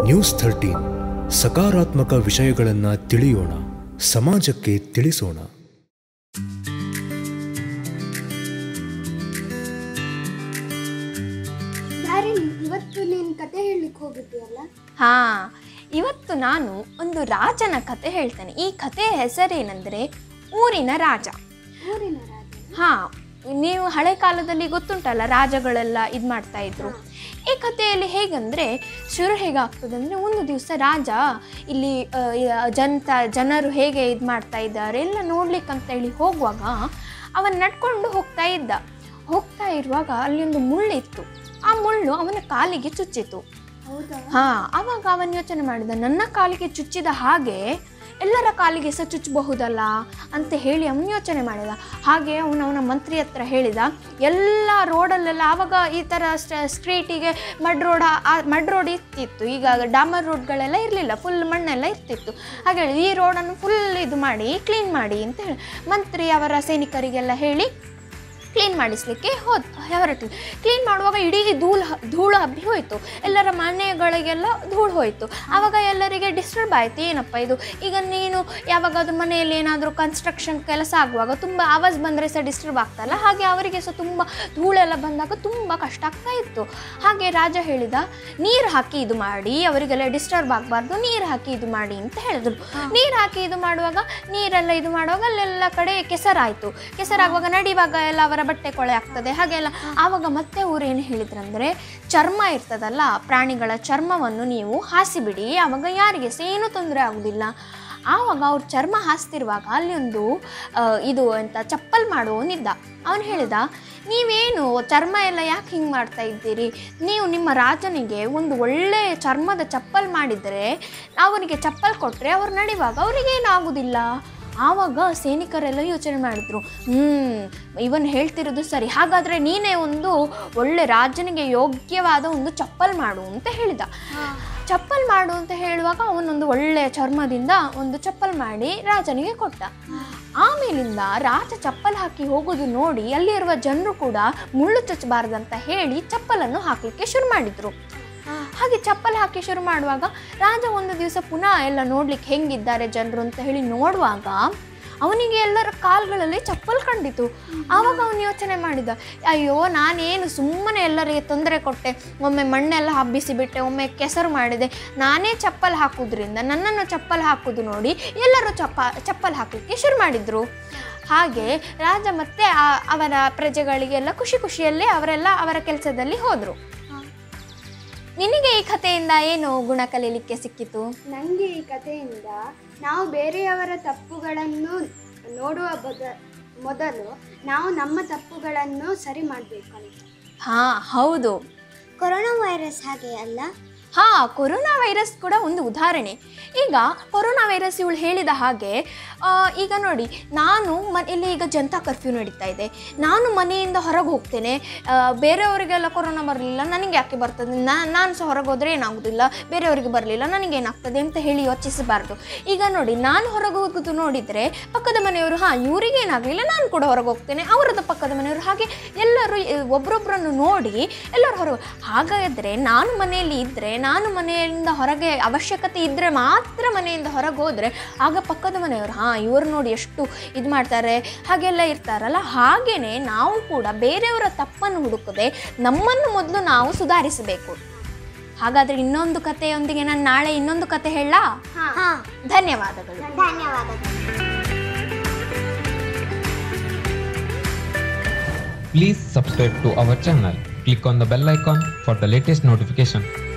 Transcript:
News thirteen ಸಕಾರಾತ್ಮಕ ವಿಷಯಗಳನ್ನು ತಿಳಿಯೋಣ ಸಮಾಜಕ್ಕೆ ತಿಳಿಸೋಣ ದಾರಿಣಿ ಇವತ್ತು ನೀನು ಕತೆ ಹೇಳಲಿಕ್ಕೆ ಹೋಗಿದ್ದೀಯಲ್ಲ ಹಾ ಇವತ್ತು ನಾನು ಒಂದು ರಾಜನ ಕತೆ ಹೇಳ್ತೇನೆ ಈ ಕಥೆಯ ಹೆಸರೇನೆಂದರೆ ಊರಿನ ರಾಜ ಊರಿನ ರಾಜ ಹಾ ನೀವು ಹಳೆ ಕಾಲದಲ್ಲಿ ಗೊತ್ತುಂಟಲ್ಲ ರಾಜಗಳೆಲ್ಲ ಇದು ಮಾಡ್ತಾ ಇದ್ರು ಈ ಕಥೆಯಲ್ಲಿ ಹೇಗಂದ್ರೆ ಶುರು ಹೇಗಾಗ್ತದೆ ಅಂದರೆ ಒಂದು ದಿವಸ ರಾಜ ಇಲ್ಲಿ ಆ, ಯ- ಜನತ ಜನರು ಹೇಗೆ ಇದು ಮಾಡ್ತಾ ಇದ್ದಾರೆ ಎಲ್ಲ ನೋಡ್ಲಿಕ್ಕಂತ ಹೇಳಿ ಹೋಗುವಾಗ ಅವನ್ ನಡ್ಕೊಂಡು ಹೋಗ್ತಾ ಇದ್ದ ಹೋಗ್ತಾ ಇರುವಾಗ ಅಲ್ಲಿ ಒಂದು ಮುಳ್ಳಿತ್ತು ಆ ಮುಳ್ಳು ಅವನ ಕಾಲಿಗೆ ಚುಚ್ಚಿತು ಹೌದಾ ಹಾ ಅವಾಗ ಅವನು ಯೋಚನೆ ಮಾಡಿದ ನನ್ನ ಕಾಲಿಗೆ ಚುಚ್ಚಿದ ಹಾಗೆ ಎಲ್ಲರ ಕಾಲಿಗೆ ಸಹ ಚುಚ್ಚಬಹುದಲ್ಲ ಅಂತ ಹೇಳಿ ಅವನು ಯೋಚನೆ ಮಾಡಿದ ಹಾಗೆ ಅವನು ಅವನ ಮಂತ್ರಿ ಹತ್ರ ಹೇಳಿದ ಎಲ್ಲ ರೋಡಲ್ಲೆಲ್ಲ ಆವಾಗ ಈ ಥರ ಸ್ಟ್ರೀಟಿಗೆ ಮಡ್ ರೋಡ್ ಮಡ್ ರೋಡ್ ಇರ್ತಿತ್ತು ಈಗ ಡಾಮರ್ ರೋಡ್ಗಳೆಲ್ಲ ಇರಲಿಲ್ಲ ಫುಲ್ ಮಣ್ಣೆಲ್ಲ ಇರ್ತಿತ್ತು ಹಾಗೆ ಹೇಳಿ ಈ ರೋಡನ್ನು ಫುಲ್ ಇದು ಮಾಡಿ ಕ್ಲೀನ್ ಮಾಡಿ ಅಂತ ಹೇಳಿ ಮಂತ್ರಿ ಅವರ ಸೈನಿಕರಿಗೆಲ್ಲ ಹೇಳಿ ಕ್ಲೀನ್ ಮಾಡಿಸ್ಲಿಕ್ಕೆ ಹೋದ್ ಹೊರಟು ಕ್ಲೀನ್ ಮಾಡುವಾಗ ಇಡೀ ಧೂಳು ಹ- ಧೂಳು ಹಬ್ಬಿ ಹೋಯಿತು ಎಲ್ಲರ ಮನೆಗಳಿಗೆಲ್ಲ ಧೂಳು ಹೋಯಿತು ಆವಾಗ ಎಲ್ಲರಿಗೆ ಡಿಸ್ಟರ್ಬ್ ಆಯಿತು ಏನಪ್ಪ ಇದು ಈಗ ನೀನು ಯಾವಾಗಾದ್ರೂ ಮನೆಯಲ್ಲಿ ಏನಾದರೂ ಕನ್ಸ್ಟ್ರಕ್ಷನ್ ಕೆಲಸ ಆಗುವಾಗ ತುಂಬ ಆವಾಜ್ ಬಂದರೆ ಸಹ ಡಿಸ್ಟರ್ಬ್ ಆಗ್ತಲ್ಲ ಹಾಗೆ ಅವರಿಗೆ ಸಹ ತುಂಬ ಧೂಳೆಲ್ಲ ಬಂದಾಗ ತುಂಬ ಕಷ್ಟ ಆಗ್ತಾ ಇತ್ತು ಹಾಗೆ ರಾಜ ಹೇಳಿದ ನೀರು ಹಾಕಿ ಇದು ಮಾಡಿ ಅವರಿಗೆಲ್ಲ ಡಿಸ್ಟರ್ಬ್ ಆಗಬಾರ್ದು ನೀರು ಹಾಕಿ ಇದು ಮಾಡಿ ಅಂತ ಹೇಳಿದ್ರು ನೀರು ಹಾಕಿ ಇದು ಮಾಡುವಾಗ ನೀರೆಲ್ಲ ಇದು ಮಾಡುವಾಗ ಅಲ್ಲೆಲ್ಲ ಕಡೆ ಕೆಸರಾಯಿತು ಕೆಸರಾಗುವಾಗ ನಡಿವಾಗ ಎಲ್ಲ ಅವರ ಬಟ್ಟೆ ಕೊಳೆ ಆಗ್ತದೆ ಹಾಗೆಲ್ಲ ಆವಾಗ ಮತ್ತೆ ಅವ್ರು ಏನು ಹೇಳಿದ್ರಂದ್ರೆ ಚರ್ಮ ಇರ್ತದಲ್ಲ ಪ್ರಾಣಿಗಳ ಚರ್ಮವನ್ನು ನೀವು ಹಾಸಿಬಿಡಿ ಆವಾಗ ಯಾರಿಗೆ ಸಹ ಏನೂ ತೊಂದರೆ ಆಗುದಿಲ್ಲ ಆವಾಗ ಅವ್ರು ಚರ್ಮ ಹಾಸ್ತಿರುವಾಗ ಅಲ್ಲಿ ಒಂದು ಆ, ಇದು ಎಂತ ಚಪ್ಪಲ್ ಮಾಡುವವನಿದ್ದ ಅವನು ಹೇಳಿದ ನೀವೇನು ಚರ್ಮ ಎಲ್ಲ ಯಾಕೆ ಹಿಂಗೆ ಮಾಡ್ತಾ ಇದ್ದೀರಿ ನೀವು ನಿಮ್ಮ ರಾಜನಿಗೆ ಒಂದು ಒಳ್ಳೆ ಚರ್ಮದ ಚಪ್ಪಲ್ ಮಾಡಿದರೆ ಅವನಿಗೆ ಚಪ್ಪಲ್ ಕೊಟ್ಟರೆ ಅವ್ರು ನಡೆಯುವಾಗ ಅವರಿಗೇನಾಗುವುದಿಲ್ಲ ಆವಾಗ ಸೈನಿಕರೆಲ್ಲ ಯೋಚನೆ ಮಾಡಿದ್ರು ಹ್ಮ್ ಇವನ್ ಹೇಳ್ತಿರೋದು ಸರಿ ಹಾಗಾದ್ರೆ ನೀನೇ ಒಂದು ಒಳ್ಳೆ ರಾಜನಿಗೆ ಯೋಗ್ಯವಾದ ಒಂದು ಚಪ್ಪಲ್ ಮಾಡು ಅಂತ ಹೇಳಿದ ಚಪ್ಪಲ್ ಮಾಡು ಅಂತ ಹೇಳುವಾಗ ಅವನೊಂದು ಒಳ್ಳೆಯ ಚರ್ಮದಿಂದ ಒಂದು ಚಪ್ಪಲ್ ಮಾಡಿ ರಾಜನಿಗೆ ಕೊಟ್ಟ ಆಮೇಲಿಂದ ರಾಜ ಚಪ್ಪಲ್ ಹಾಕಿ ಹೋಗೋದು ನೋಡಿ ಅಲ್ಲಿರುವ ಜನರು ಕೂಡ ಮುಳ್ಳು ಚಚ್ಚಬಾರ್ದಂತ ಹೇಳಿ ಚಪ್ಪಲನ್ನು ಹಾಕಲಿಕ್ಕೆ ಶುರು ಮಾಡಿದ್ರು ಹಾಗೆ ಚಪ್ಪಲ್ ಹಾಕಿ ಶುರು ಮಾಡುವಾಗ ರಾಜ ಒಂದು ದಿವಸ ಪುನಃ ಎಲ್ಲ ನೋಡ್ಲಿಕ್ಕೆ ಹೆಂಗಿದ್ದಾರೆ ಜನರು ಅಂತ ಹೇಳಿ ನೋಡುವಾಗ ಅವನಿಗೆ ಎಲ್ಲರ ಕಾಲ್ಗಳಲ್ಲಿ ಚಪ್ಪಲ್ ಕಂಡಿತು ಆವಾಗ ಅವನು ಯೋಚನೆ ಮಾಡಿದ ಅಯ್ಯೋ ನಾನೇನು ಸುಮ್ಮನೆ ಎಲ್ಲರಿಗೆ ತೊಂದರೆ ಕೊಟ್ಟೆ ಒಮ್ಮೆ ಮಣ್ಣೆಲ್ಲ ಹಬ್ಬಿಸಿ ಬಿಟ್ಟೆ ಒಮ್ಮೆ ಕೆಸರು ಮಾಡಿದೆ ನಾನೇ ಚಪ್ಪಲ್ ಹಾಕುದ್ರಿಂದ ನನ್ನನ್ನು ಚಪ್ಪಲ್ ಹಾಕುದು ನೋಡಿ ಎಲ್ಲರೂ ಚಪ್ಪ ಚಪ್ಪಲ್ ಹಾಕಲಿಕ್ಕೆ ಶುರು ಮಾಡಿದ್ರು ಹಾಗೆ ರಾಜ ಮತ್ತೆ ಆ- ಅವರ ಪ್ರಜೆಗಳಿಗೆಲ್ಲ ಖುಷಿ ಖುಷಿಯಲ್ಲೇ ಅವರೆಲ್ಲ ಅವರ ಕೆಲಸದಲ್ಲಿ ಹೋದರು ನಿನಗೆ ಈ ಕಥೆಯಿಂದ ಏನು ಗುಣ ಕಲೀಲಿಕ್ಕೆ ಸಿಕ್ಕಿತು ನನಗೆ ಈ ಕಥೆಯಿಂದ ನಾವು ಬೇರೆಯವರ ತಪ್ಪುಗಳನ್ನು ನೋಡುವ ಬದ ಮೊದಲು ನಾವು ನಮ್ಮ ತಪ್ಪುಗಳನ್ನು ಸರಿ ಮಾಡಬೇಕು ಅಂತ ಹಾ ಹೌದು ಕೊರೋನಾ ವೈರಸ್ ಹಾಗೆ ಅಲ್ಲ ಹಾ ಕೊರೋನಾ ವೈರಸ್ ಕೂಡ ಒಂದು ಉದಾಹರಣೆ ಈಗ ಕೊರೋನಾ ವೈರಸ್ ಇವಳು ಹೇಳಿದ ಹಾಗೆ ಆ, ಈಗ ನೋಡಿ ನಾನು ಮ ಇಲ್ಲಿ ಈಗ ಜನತಾ ಕರ್ಫ್ಯೂ ನಡೀತಾ ಇದೆ ನಾನು ಮನೆಯಿಂದ ಹೊರಗೆ ಹೋಗ್ತೇನೆ ಆ, ಬೇರೆಯವರಿಗೆಲ್ಲ ಕೊರೋನಾ ಬರಲಿಲ್ಲ ನನಗೆ ಯಾಕೆ ಬರ್ತದೆ ನಾ- ನಾನು ಸಹ ಹೊರಗೆ ಹೋದರೆ ಏನಾಗೋದಿಲ್ಲ ಬೇರೆಯವರಿಗೆ ಬರಲಿಲ್ಲ ನನಗೆ ಏನಾಗ್ತದೆ ಅಂತ ಹೇಳಿ ಯೋಚಿಸಬಾರ್ದು ಈಗ ನೋಡಿ ನಾನು ಹೊರಗೆ ಹೋಗೋದು ನೋಡಿದರೆ ಪಕ್ಕದ ಮನೆಯವರು ಹಾಂ ಇವರಿಗೆ ಏನಾಗಲಿಲ್ಲ ನಾನು ಕೂಡ ಹೊರಗೆ ಹೋಗ್ತೇನೆ ಅವರದ ಪಕ್ಕದ ಮನೆಯವರು ಹಾಗೆ ಎಲ್ಲರೂ ಎ, ಒಬ್ರೊಬ್ರನ್ನು ನೋಡಿ ಎಲ್ಲರೂ ಹೊರಗೆ ಹಾಗಾದರೆ ನಾನು ಮನೆಯಲ್ಲಿ ಇದ್ದರೆ ನಾನು ಮನೆಯಿಂದ ಹೊರಗೆ ಅವಶ್ಯಕತೆ ಇದ್ದರೆ ಮಾತ್ರ ಮನೆಯಿಂದ ಹೊರಗೆ ಹೋದರೆ ಆಗ ಪಕ್ಕದ ಮನೆಯವರು ಹಾಂ ಇವರು ನೋಡಿ ಎಷ್ಟು ಇದು ಮಾಡ್ತಾರೆ ಹಾಗೆಲ್ಲ ಇರ್ತಾರಲ್ಲ ಹಾಗೆಯೇ ನಾವು ಕೂಡ ಬೇರೆಯವರ ತಪ್ಪನ್ನು ಹುಡುಕದೆ ನಮ್ಮನ್ನು ಮೊದಲು ನಾವು ಸುಧಾರಿಸಬೇಕು ಹಾಗಾದರೆ ಇನ್ನೊಂದು ಕಥೆಯೊಂದಿಗೆ ನಾನು ನಾಳೆ ಇನ್ನೊಂದು ಕತೆ ಹೇಳ ಹಾ ಧನ್ಯವಾದಗಳು ಧನ್ಯವಾದಗಳು Please subscribe to our channel. Click on the bell icon for the latest notification.